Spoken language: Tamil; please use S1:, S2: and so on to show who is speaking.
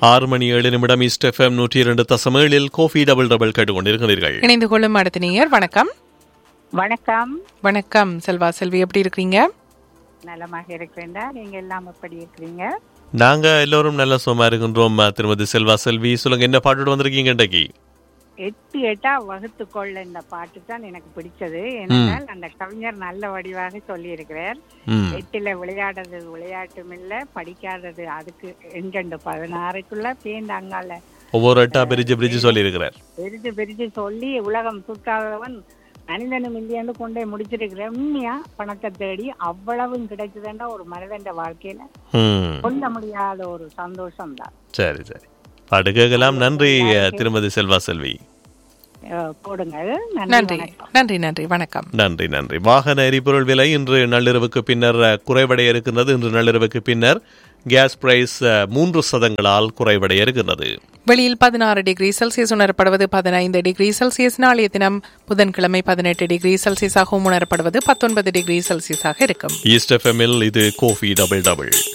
S1: ஆறு மணி ஏழு நிமிடம் ஈஸ்ட் எஃப்எம் நூற்றி இரண்டு தசம் ஏழில் கோஃபி டபுள் டபுள் கேட்டுக்கொண்டிருக்கிறீர்கள்
S2: இணைந்து கொள்ளும் அடுத்த நேயர் வணக்கம்
S3: வணக்கம்
S2: வணக்கம் செல்வா செல்வி எப்படி இருக்கிறீங்க
S3: நலமாக இருக்கிறேன்டா நீங்க எல்லாம் எப்படி இருக்கிறீங்க
S1: நாங்க எல்லோரும் நல்ல சுகமா இருக்கின்றோம் திருமதி செல்வா செல்வி சொல்லுங்க என்ன பாட்டுட்டு வந்திருக்கீங்க இன்றைக்கு
S3: எட்டு எட்டா வகுத்து கொள்ள இந்த பாட்டு தான் எனக்கு பிடிச்சது ஏனென்றால் அந்த கவிஞர் நல்ல வடிவாக சொல்லி இருக்கிறார்
S1: ம்
S3: எட்டுல விளையாடுறது விளையாட்டும் இல்ல படிக்காதது அதுக்கு எங்கெண்டு பதினாறுக்குள்ள பேந்து அங்கால
S1: ஒவ்வொரு எட்டா பிரிச்சு பிரிச்சு சொல்லியிருக்கிறார்
S3: பிரிச்சு பிரிச்சு சொல்லி உலகம் சுற்றாதவன் மனிதனும் இல்லையாண்டு கொண்டே முடிச்சிருக்கிறேன் உண்மையா பணத்தை தேடி அவ்வளவும் கிடைச்சதுண்டா ஒரு மனிதன் வாழ்க்கையில
S1: ம்
S3: சொல்ல முடியாத ஒரு சந்தோஷம் தான்
S1: சரி சரி பாட்டு கேட்கலாம் நன்றி திருமதி செல்வா செல்வி
S3: போடுங்கள்
S2: நன்றி
S3: வணக்கம்.
S2: நன்றி நன்றி வணக்கம்
S1: நன்றி நன்றி வாகன எரிபொருள் விலை இன்று நள்ளிரவுக்கு பின்னர் அஹ், குறைவடைய இருக்கின்றது இன்று நள்ளிரவுக்கு பின்னர் கேஸ் பிரைஸ் அஹ், மூன்று சதங்களால் குறைவடைய இருக்கின்றது
S2: வெளியில் பதினாறு டிகிரி செல்சியஸ் உணரப்படுவது பதினைந்து டிகிரி செல்சியஸ் நாளைய தினம் புதன்கிழமை பதினெட்டு டிகிரி செல்சியஸாகவும் உணரப்படுவது பத்தொன்பது டிகிரி செல்சியஸாக இருக்கும்
S1: ஈஸ்ட் எஃப்எம்மில் இது கோஃபி டபுள் டபுள்